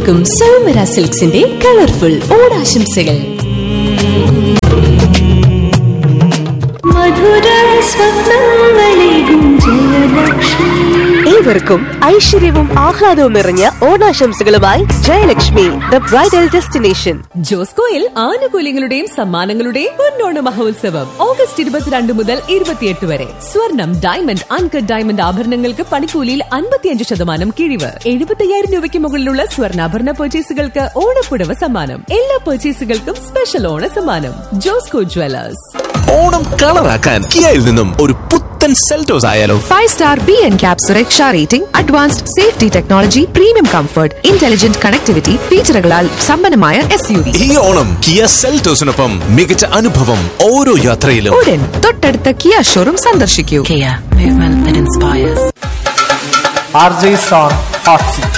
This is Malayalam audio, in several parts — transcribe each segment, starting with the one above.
ഏവർക്കും സൗമര സിൽക്സിന്റെ കളർഫുൾ ഓണാശംസകൾ മധുര സ്വപ്നങ്ങളേകും ജയലക്ഷ്മി ഏവർക്കും ഐശ്വര്യവും ആഹ്ലാദവും നിറഞ്ഞ ഓണാശംസകളുമായി ജയലക്ഷ്മി ദ ബ്രൈഡൽ ഡെസ്റ്റിനേഷൻ ജോസ്കോയിൽ ആനുകൂല്യങ്ങളുടെയും സമ്മാനങ്ങളുടെയും പൊന്നോണ മഹോത്സവം ഓഗസ്റ്റ് ഇരുപത്തിരണ്ട് മുതൽ ഇരുപത്തിയെട്ട് വരെ സ്വർണം ഡയമണ്ട് അൺകട്ട് ഡയമണ്ട് ആഭരണങ്ങൾക്ക് പണിക്കൂലിയിൽ അൻപത്തിയഞ്ച് ശതമാനം കിഴിവ് എഴുപത്തയ്യായിരം രൂപയ്ക്ക് മുകളിലുള്ള സ്വർണ്ണാഭരണ പർച്ചേസുകൾക്ക് ഓണപ്പുടവ സമ്മാനം എല്ലാ പർച്ചേസുകൾക്കും സ്പെഷ്യൽ ഓണ സമ്മാനം ജോസ്കോ ജ്വല്ലേഴ്സ് ഓണം കളറാക്കാൻ കിയയിൽ നിന്നും ഒരു പുത്തൻ സെൽറ്റോസ് ആയാലോ five star B N cap സുരക്ഷ rating advanced safety technology premium comfort intelligent connectivity ഫീച്ചറുകളാൽ സമ്പന്നമായ എസ് യു വി ഈ ഓണം കിയ സെൽറ്റോസിനൊപ്പം മികച്ച അനുഭവം ഓരോ യാത്രയിലും ഉടൻ തൊട്ടടുത്ത കിയ ഷോറൂം സന്ദർശിക്കൂ RJ Song Hot Seat.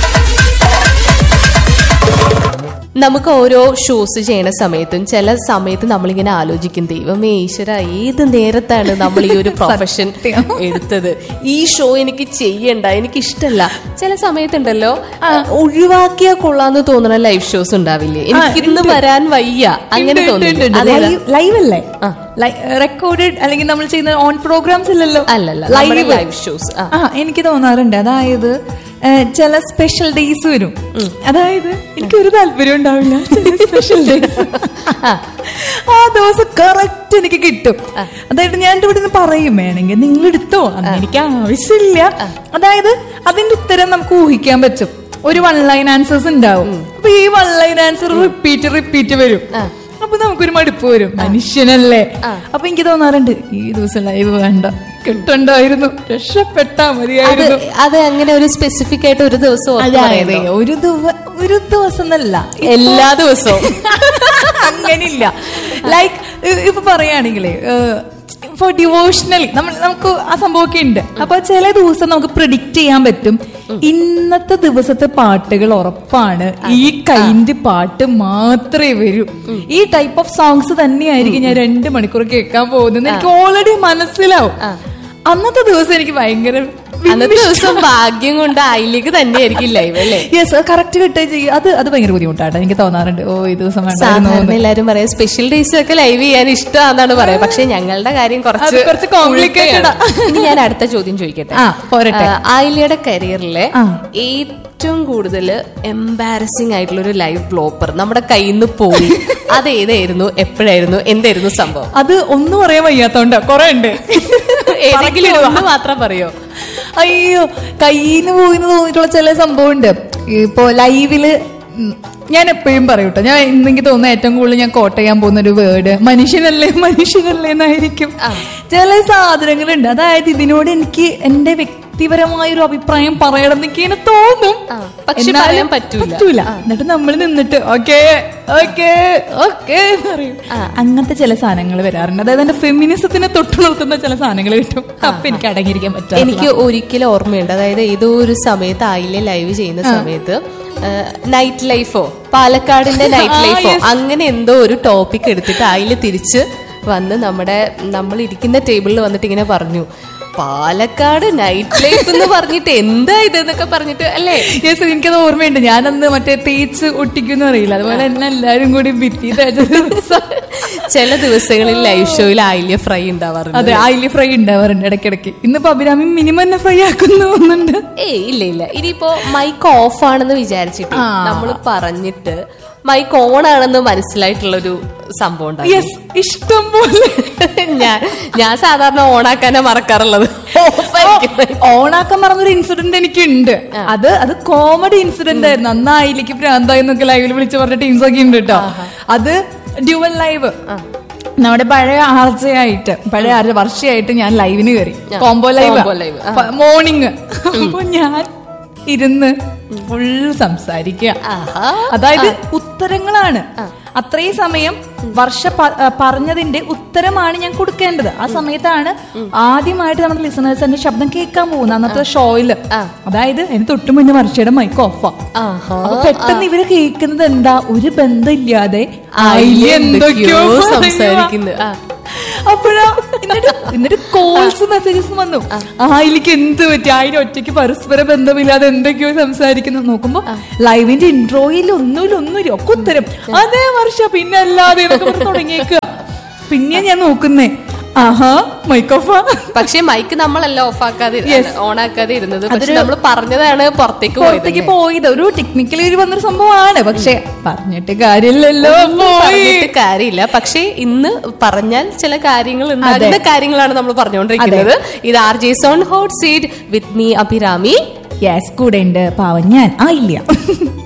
നമുക്ക് ഓരോ ഷോസ് ചെയ്യണ സമയത്തും ചില സമയത്ത് നമ്മളിങ്ങനെ ആലോചിക്കും ദൈവമേ ഈശ്വര ഏത് നേരത്താണ് നമ്മൾ ഈ ഒരു പ്രൊഫഷൻ എടുത്തത് ഈ ഷോ എനിക്ക് ചെയ്യണ്ട എനിക്ക് ഇഷ്ടല്ല ചില സമയത്തുണ്ടല്ലോ ഒഴിവാക്കിയാ കൊള്ളാന്ന് തോന്നുന്ന ലൈവ് ഷോസ് ഉണ്ടാവില്ലേ എനിക്ക് ഇന്ന് വരാൻ വയ്യ അങ്ങനെ തോന്നുന്നു ലൈവ് അല്ലേ റെക്കോർഡഡ് അല്ലെങ്കിൽ നമ്മൾ ചെയ്യുന്ന ഓൺ പ്രോഗ്രാംസ് ഇല്ലല്ലോ അല്ലല്ല, നമ്മുടെ live shows. ആ. ആ എനിക്ക് തോന്നാറുണ്ട് അതായത് ഏഹ്, ചില സ്പെഷ്യൽ ഡേയ്സ് വരും അതായത് എനിക്ക് ഒരു താല്പര്യം ഉണ്ടാവില്ല സ്പെഷ്യൽ ഡേയ്സ് ആ ദിവസം കറക്റ്റ് എനിക്ക് കിട്ടും അതായത് ഞാൻ എൻ്റെ ഇവിടെ നിന്ന് പറയും വേണമെങ്കിൽ നിങ്ങൾ എടുത്തോ അന്ന് എനിക്ക് ആവശ്യമില്ല അതായത് അതിന്റെ ഉത്തരം നമുക്ക് ഊഹിക്കാൻ പറ്റും ഒരു വൺ ലൈൻ ആൻസേഴ്സ് ഉണ്ടാവും അപ്പൊ ഈ one line answer repeat repeat വരും അപ്പൊ നമുക്കൊരു മടുപ്പ് വരും മനുഷ്യനല്ലേ അപ്പൊ എനിക്ക് തോന്നാറുണ്ട് ഈ ദിവസം ലൈവ് വേണ്ട കിട്ടണ്ടായിരുന്നു രക്ഷപ്പെട്ടാ അത് മതിയായിരുന്നു അത് അങ്ങനെ ഒരു സ്പെസിഫിക് ആയിട്ട് ഒരു ദിവസം ഓർത്ത് അതായത് പറയുന്നോ? ഒരു ദിവ ഒരു ദിവസം എന്നല്ല എല്ലാ ദിവസവും അങ്ങനില്ല ലൈക്ക് ഇപ്പൊ പറയുകയാണെങ്കിലേ ഫോർ ഡിവോഷണലി നമ്മൾ നമുക്ക് ആ സംഭവമൊക്കെ ഉണ്ട് അപ്പൊ ചില ദിവസം നമുക്ക് പ്രിഡിക്റ്റ് ചെയ്യാൻ പറ്റും ഇന്നത്തെ ദിവസത്തെ പാട്ടുകൾ ഉറപ്പാണ് ഈ കൈൻഡ് പാട്ട് മാത്രമേ വരൂ ഈ ടൈപ്പ് ഓഫ് സോങ്സ് തന്നെയായിരിക്കും ഞാൻ രണ്ട് മണിക്കൂർ കേൾക്കാൻ പോകുന്നത് എനിക്ക് ഓൾറെഡി മനസ്സിലാവും അന്നത്തെ ദിവസം എനിക്ക് ഭയങ്കര അന്നത്തെ ദിവസം ഭാഗ്യം കൊണ്ട് ആയിലേക്ക് തന്നെയായിരിക്കും ലൈവ് അല്ലേ യെസ് കറക്റ്റ് കിട്ടുകയും ചെയ്യും അത് അത് ഭയങ്കര ബുദ്ധിമുട്ടാട്ടോ എനിക്ക് തോന്നാറുണ്ട് ഓ ഈ ദിവസം വേണ്ടായിരുന്നു സാധാരണ എന്ന്. എല്ലാരും പറയാം സ്പെഷ്യൽ ഡേയ്സ് ഒക്കെ ലൈവ് ചെയ്യാൻ ഇഷ്ടമാണെന്നാണ് പറയാം പക്ഷെ ഞങ്ങളുടെ കാര്യം കുറച്ച് അത് കുറച്ച് complicated ആ. ഉൾക്കയാണ്. ഇനി ഞാൻ അടുത്ത ചോദ്യം ചോദിക്കട്ടെ ആ, പോരട്ടെ. ആ, ആയില്ലയുടെ കരിയറിലെ ആ. ഏറ്റവും കൂടുതൽ എംബാരസിംഗ് ആയിട്ടുള്ള ഒരു ലൈവ് ബ്ലോപ്പർ നമ്മുടെ കയ്യിൽ നിന്ന് പോയി അത് ഏതായിരുന്നു എപ്പോഴായിരുന്നു എന്തായിരുന്നു സംഭവം അത് ഒന്നും പറയാൻ വയ്യാത്തോണ്ട് കൊറേ ഉണ്ട് ഏതെങ്കിലും ഒന്ന് മാത്രം പറയോ അയ്യോ കയ്യിന്ന് പോയിന്ന് തോന്നിയിട്ടുള്ള ചില സംഭവം ഉണ്ട് ഇപ്പോ ലൈവില് ഉം, ഞാൻ എപ്പോഴും പറയൂട്ടോ ഞാൻ ഇന്നെനിക്ക് തോന്നുന്ന ഏറ്റവും കൂടുതൽ ഞാൻ കോട്ട് ചെയ്യാൻ പോകുന്ന ഒരു വേർഡ് മനുഷ്യനല്ലേ മനുഷ്യനല്ലേ എന്നായിരിക്കും ചില സാധനങ്ങളുണ്ട് അതായത് ഇതിനോട് എനിക്ക് എന്റെ വ്യക്തിപരമായ ഒരു അഭിപ്രായം പറയണം എന്നൊക്കെ ഇങ്ങനെ തോന്നും പക്ഷെ എന്നാലും പറയാൻ പറ്റൂല. പറ്റൂല എന്നിട്ട് നമ്മൾ നിന്നിട്ട് ഓക്കേ ഓക്കേ ഓക്കേ പറയും അങ്ങനത്തെ ചില സാധനങ്ങൾ വരാറുണ്ട് അതായത് എന്റെ ഫെമിനിസത്തിനെ തൊട്ടു നിർത്തുന്ന ചില സാധനങ്ങൾ കിട്ടും അപ്പൊ എനിക്ക് അടങ്ങിയിരിക്കാൻ പറ്റും എനിക്ക് ഒരിക്കലും ഓർമ്മയുണ്ട് അതായത് ഏതോ ഒരു സമയത്ത് ആയില്ലേ ലൈവ് ചെയ്യുന്ന സമയത്ത് നൈറ്റ് ലൈഫോ പാലക്കാടിന്റെ നൈറ്റ് ലൈഫോ അങ്ങനെ എന്തോ ഒരു ടോപ്പിക് എടുത്തിട്ട് ആയില് തിരിച്ച് വന്ന് നമ്മുടെ നമ്മൾ ഇരിക്കുന്ന ടേബിളിൽ വന്നിട്ട് ഇങ്ങനെ പറഞ്ഞു പാലക്കാട് നൈറ്റ് ലൈഫ് എന്ന് പറഞ്ഞിട്ട് എന്താ ഇത് എന്നൊക്കെ പറഞ്ഞിട്ട് അല്ലേ യെസ് എനിക്കത് ഓർമ്മയുണ്ട് ഞാനന്ന് മറ്റേ തേച്ച് ഒട്ടിക്കുന്നു അറിയില്ല അതുപോലെ എന്നെ എല്ലാരും കൂടി ഭിത്തി തേച്ച ദിവസം ചില ദിവസങ്ങളിൽ ലൈവ് ഷോയിൽ ആയില്യ ഫ്രൈ ഉണ്ടാവാറുണ്ട് അതെ ആയില് ഫ്രൈ ഉണ്ടാവാറുണ്ട് ഇടയ്ക്കിടയ്ക്ക് ഇന്നിപ്പോ അഭിരാമി മിനിമം എന്നെ ഫ്രൈ ആക്കുന്നു തോന്നുന്നുണ്ട് ഏയ് ഇല്ല ഇല്ല ഇനിയിപ്പോ മൈക്ക് ഓഫ് ആണെന്ന് വിചാരിച്ചിട്ട് ആ. നമ്മൾ പറഞ്ഞിട്ട് മൈക്ക് ഓൺ ആണെന്ന് മനസ്സിലായിട്ടുള്ള ഒരു സംഭവം ഉണ്ടാവും യെസ് ഇഷ്ടം പോലെ ഞാൻ ഞാൻ സാധാരണ ഓണാക്കാനാ മറക്കാറുള്ളത് Off ആയിരിക്കും mic. ഓണാക്കാൻ പറഞ്ഞൊരു ഇൻസിഡന്റ് എനിക്കുണ്ട് അത് അത് കോമഡി ഇൻസിഡന്റ് ആയിരുന്നു അന്ന് ആയിലേക്ക് ഭ്രാന്തായി എന്നൊക്കെ ലൈവിൽ വിളിച്ച് പറഞ്ഞ ടീംസ് ഒക്കെ ഉണ്ട് കേട്ടോ അത് ഡ്യുവൽ ലൈവ് നമ്മുടെ പഴയ ആർച്ചയായിട്ട് പഴയ ആർച്ച വർഷയായിട്ട് ഞാൻ ലൈവിന് കയറി കോംബോ ലൈവ് Combo live, ആ. മോർണിംഗ് അപ്പൊ ഞാൻ ഇരുന്ന് ഫുൾ സംസാരിക്കുക അതായത് ഉത്തരങ്ങളാണ് അത്രയും സമയം വർഷ പ- ആ, പറഞ്ഞതിന്റെ ഉത്തരമാണ് ഞാൻ കൊടുക്കേണ്ടത് ആ സമയത്താണ് ആദ്യമായിട്ട് നമ്മുടെ ലിസണേഴ്സ് എന്റെ ശബ്ദം കേൾക്കാൻ പോകുന്നത് അന്നത്തെ ഷോയില് അതായത് അതിന് തൊട്ട് മുന്നേ വർഷയുടെ മൈക്ക് ഓഫാ ആഹാ. അപ്പൊ പെട്ടെന്ന് ഇവര് കേൾക്കുന്നത് എന്താ ഒരു ബന്ധമില്ലാതെ ആയില്യ ആയില്യ എന്തൊക്കെയോ എന്തൊക്കെയോ പറയുവാ. സംസാരിക്കുന്നു. ആ. അപ്പോഴാ എന്നിട്ട് എന്നിട്ട് കോൾസ് മെസ്സേജസ് വന്നു ആ ഇതിലേക്ക് എന്ത് പറ്റി അതിന് ഒറ്റയ്ക്ക് പരസ്പര ബന്ധമില്ലാതെ എന്തൊക്കെയോ സംസാരിക്കുന്നു നോക്കുമ്പോ ലൈവിന്റെ ഇൻട്രോയിൽ ഒന്നുമില്ല ഒന്നുമില്ല ഒക്കെ ഉത്തരം അതേ വർഷ പിന്നെ അല്ലാതെ ഇതൊക്കെ പറഞ്ഞ് തുടങ്ങിയേക്കുക പിന്നെ ഞാൻ നോക്കുന്നേ ആഹാ മൈക്കോഫ പക്ഷെ മൈക്ക് നമ്മളല്ല ഓഫ് ആക്കാതെ Yes. ഓൺ ആക്കാതെ ഇരുന്നത് പക്ഷെ അതൊരു- നമ്മൾ പറഞ്ഞതാണ് പുറത്തേക്ക് പുറത്തേക്ക് പോയത് പോയത് ഒരു ടെക്നിക്കലി ഒരു വന്നൊരു സംഭവമാണ് പക്ഷെ പറഞ്ഞിട്ട് കാര്യമില്ലല്ലോ പോയി പറഞ്ഞിട്ട് കാര്യമില്ല പക്ഷേ ഇന്ന് പറഞ്ഞാൽ ചില കാര്യങ്ങൾ ഉണ്ടാകുന്ന കാര്യങ്ങളാണ് നമ്മൾ പറഞ്ഞുകൊണ്ടിരിക്കുന്നത് ഇത് R J zone hot seat with me Abhirami yes കൂടെ ഉണ്ട് പാവം ഞാൻ ആ ഇല്ല